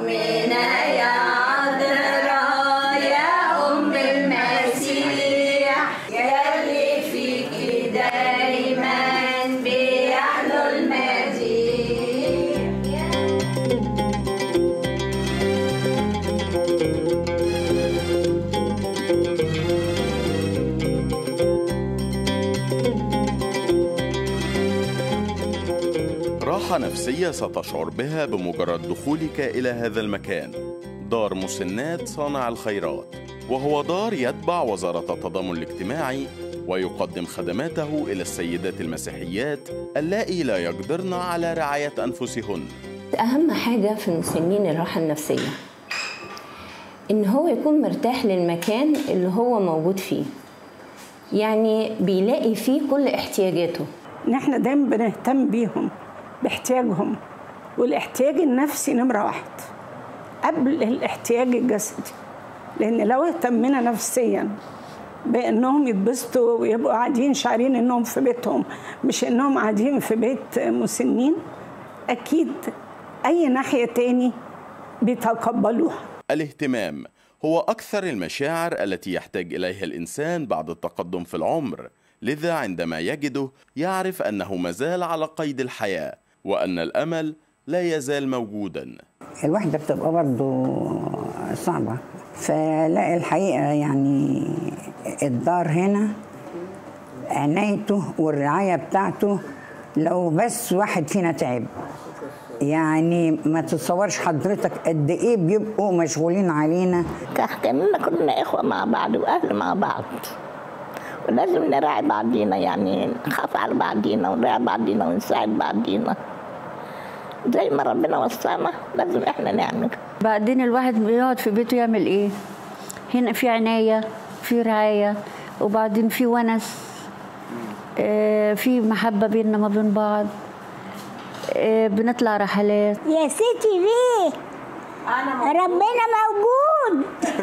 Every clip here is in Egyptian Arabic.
أمنا يا عذراء يا أم المسيح يلي فيكي دايما بيحلو المديح راحة نفسية ستشعر بها بمجرد دخولك إلى هذا المكان دار مسنات صانع الخيرات وهو دار يتبع وزارة التضامن الاجتماعي ويقدم خدماته إلى السيدات المسيحيات اللائي لا يقدرن على رعاية أنفسهن أهم حاجة في مسنين الراحة النفسية إن هو يكون مرتاح للمكان اللي هو موجود فيه يعني بيلاقي فيه كل احتياجاته ان احنا دايما بنهتم بيهم باحتياجهم والاحتياج النفسي نمره واحد قبل الاحتياج الجسدي لان لو اهتمنا نفسيا بانهم يتبسطوا ويبقوا قاعدين شعرين انهم في بيتهم مش انهم قاعدين في بيت مسنين اكيد اي ناحيه تاني بيتقبلوها الاهتمام هو أكثر المشاعر التي يحتاج إليها الإنسان بعد التقدم في العمر لذا عندما يجده يعرف أنه مازال على قيد الحياة وأن الأمل لا يزال موجوداً الوحدة بتبقى برضو صعبة فلا الحقيقة يعني الدار هنا عنايته والرعاية بتاعته لو بس واحد فينا تعب يعني ما تتصورش حضرتك قد ايه بيبقوا مشغولين علينا كأننا كلنا إخوة مع بعض وأهل مع بعض ولازم نراعي بعضينا يعني نخاف على بعضينا ونراعي بعضينا ونساعد بعضينا زي ما ربنا وصانا لازم احنا نعمل بعدين الواحد بيقعد في بيته يعمل ايه هنا في عناية في رعاية وبعدين في ونس آه، في محبة بيننا ما بين بعض آه، بنطلع رحلات يا ستي ليه ربنا موجود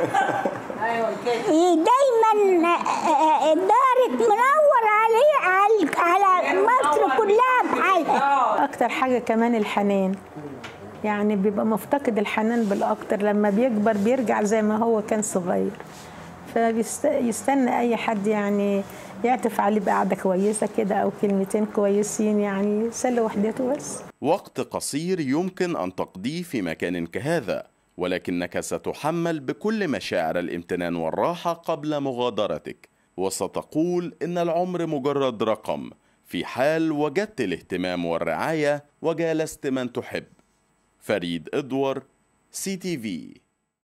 دايما دارك منور عليه على على مصر كلها بحالها اكتر حاجه كمان الحنان يعني بيبقى مفتقد الحنان بالاكتر لما بيكبر بيرجع زي ما هو كان صغير فيستنى اي حد يعني يعطف عليه بقعده كويسه كده او كلمتين كويسين يعني يسلي وحدته بس وقت قصير يمكن أن تقضيه في مكان كهذا ولكنك ستحمل بكل مشاعر الامتنان والراحة قبل مغادرتك وستقول إن العمر مجرد رقم في حال وجدت الاهتمام والرعاية وجالست من تحب فريد إدوار سي تي في